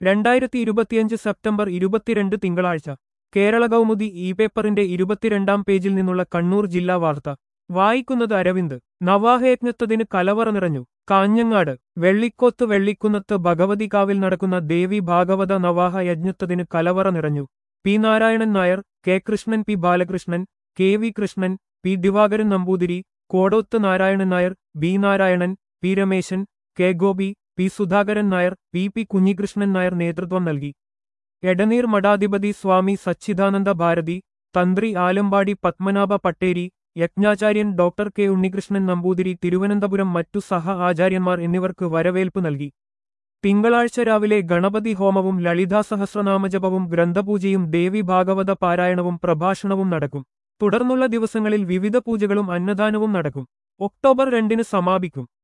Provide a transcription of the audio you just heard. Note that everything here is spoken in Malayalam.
രണ്ടായിരത്തി ഇരുപത്തിയഞ്ച് സെപ്റ്റംബർ ഇരുപത്തിരണ്ട് തിങ്കളാഴ്ച കേരള കൗമുദി ഇ പേപ്പറിന്റെ ഇരുപത്തിരണ്ടാം പേജിൽ നിന്നുള്ള കണ്ണൂർ ജില്ലാ വാർത്ത വായിക്കുന്നത് അരവിന്ദ് നവാഹയജ്ഞത്തതിന് കലവറ നിറഞ്ഞു കാഞ്ഞങ്ങാട് വെള്ളിക്കോത്ത് വെള്ളിക്കുന്നത്ത് ഭഗവതികാവിൽ നടക്കുന്ന ദേവി ഭാഗവത നവാഹ യജ്ഞത്തതിന് കലവറ നിറഞ്ഞു P Narayanan Nair K Krishnan P Balakrishnan K V Krishnan P Divakaran Namboothiri Kodoth Narayanan Nair B Narayanan P Rameshan K Gopi P Sudhakaran Nair P P Kunhikrishnan Nair നേതൃത്വം നൽകി എടനീർ മഠാധിപതി സ്വാമി സച്ചിദാനന്ദ ഭാരതി തന്ത്രി ആലമ്പാടി പത്മനാഭ പട്ടേരി യജ്ഞാചാര്യൻ ഡോക്ടർ കെ ഉണ്ണികൃഷ്ണൻ നമ്പൂതിരി തിരുവനന്തപുരം മറ്റു സഹ ആചാര്യന്മാർ എന്നിവർക്ക് വരവേൽപ്പ് നൽകി തിങ്കളാഴ്ച രാവിലെ ഗണപതി ഹോമവും ലളിതാ സഹസ്രനാമജപവും ഗ്രന്ഥപൂജയും ദേവി ഭാഗവത പാരായണവും പ്രഭാഷണവും നടക്കും തുടർന്നുള്ള ദിവസങ്ങളിൽ വിവിധ പൂജകളും അന്നദാനവും നടക്കും ഒക്ടോബർ രണ്ടിന് സമാപിക്കും